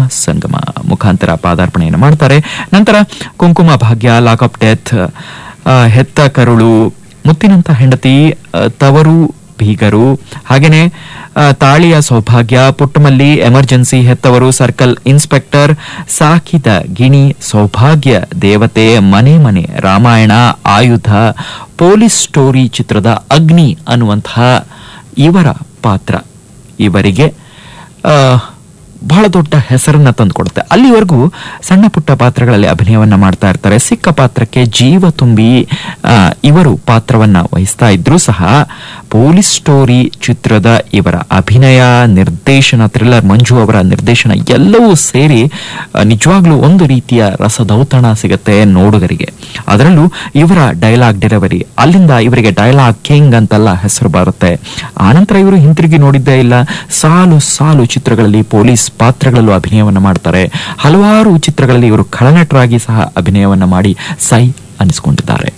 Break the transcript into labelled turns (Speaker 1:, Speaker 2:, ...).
Speaker 1: ಸಂಗಮ ಮುಖಾಂತರ ಪಾದಾರ್ಪಣೆಯನ್ನು ಮಾಡ್ತಾರೆ ನಂತರ ಕುಂಕುಮ ಭಾಗ್ಯ ಲಾಕ್ ಆಫ್ ಡೆತ್ ಹೆತ್ತ ಕರುಳು ಮುತ್ತಿನಂತ ಹೆಂಡತಿ ಆ, ತವರು ಬೀಗರು ಹಾಗೇನೆ ಆ, ತಾಳಿಯ ಸೌಭಾಗ್ಯ ಪುಟ್ಟಮಲ್ಲಿ ಎಮರ್ಜೆನ್ಸಿ ಹೆತ್ತವರು ಸರ್ಕಲ್ ಇನ್ಸ್ಪೆಕ್ಟರ್ ಸಾಕಿದ ಗಿಣಿ ಸೌಭಾಗ್ಯ ದೇವತೆ ಮನೆ ಮನೆ ರಾಮಾಯಣ ಆಯುಧ ಪೊಲೀಸ್ ಸ್ಟೋರಿ ಚಿತ್ರದ ಅಗ್ನಿ ಅನ್ನುವಂತಹ ಇವರ ಪಾತ್ರ ಇವರಿಗೆ ಆ, ಬಹಳ ದೊಡ್ಡ ಹೆಸರನ್ನ ತಂದುಕೊಡುತ್ತೆ ಅಲ್ಲಿವರೆಗೂ ಸಣ್ಣ ಪುಟ್ಟ ಪಾತ್ರಗಳಲ್ಲಿ ಅಭಿನಯವನ್ನ ಮಾಡ್ತಾ ಇರ್ತಾರೆ ಸಿಕ್ಕ ಪಾತ್ರಕ್ಕೆ ಜೀವ ತುಂಬಿ ಆ, ಇವರು ಪಾತ್ರವನ್ನ ವಹಿಸ್ತಾ ಇದ್ರೂ ಸಹ ಪೊಲೀಸ್ ಸ್ಟೋರಿ ಚಿತ್ರದ ಇವರ ಅಭಿನಯ ನಿರ್ದೇಶನ ಥ್ರಿಲ್ಲರ್ ಮಂಜು ಅವರ ನಿರ್ದೇಶನ ಎಲ್ಲವೂ ಸೇರಿ ಆ, ನಿಜವಾಗ್ಲೂ ಒಂದು ರೀತಿಯ ರಸದೌತಣ ಸಿಗುತ್ತೆ ನೋಡುಗರಿಗೆ ಅದರಲ್ಲೂ ಇವರ ಡೈಲಾಗ್ ಡೆಲಿವರಿ ಅಲ್ಲಿಂದ ಇವರಿಗೆ ಡೈಲಾಗ್ ಕಿಂಗ್ ಅಂತೆಲ್ಲ ಹೆಸರು ಬರುತ್ತೆ ಆನಂತರ ಇವರು ಹಿಂತಿರುಗಿ ನೋಡಿದ್ದೇ ಇಲ್ಲ ಸಾಲು ಸಾಲು ಚಿತ್ರಗಳಲ್ಲಿ ಪೊಲೀಸ್ ಪಾತ್ರಗಳಲ್ಲೂ ಅಭಿನಯವನ್ನ ಮಾಡ್ತಾರೆ ಹಲವಾರು ಚಿತ್ರಗಳಲ್ಲಿ ಇವರು ಖಳನಟರಾಗಿ ಸಹ ಅಭಿನಯವನ್ನ ಮಾಡಿ ಸೈ ಅನಿಸ್ಕೊಂಡಿದ್ದಾರೆ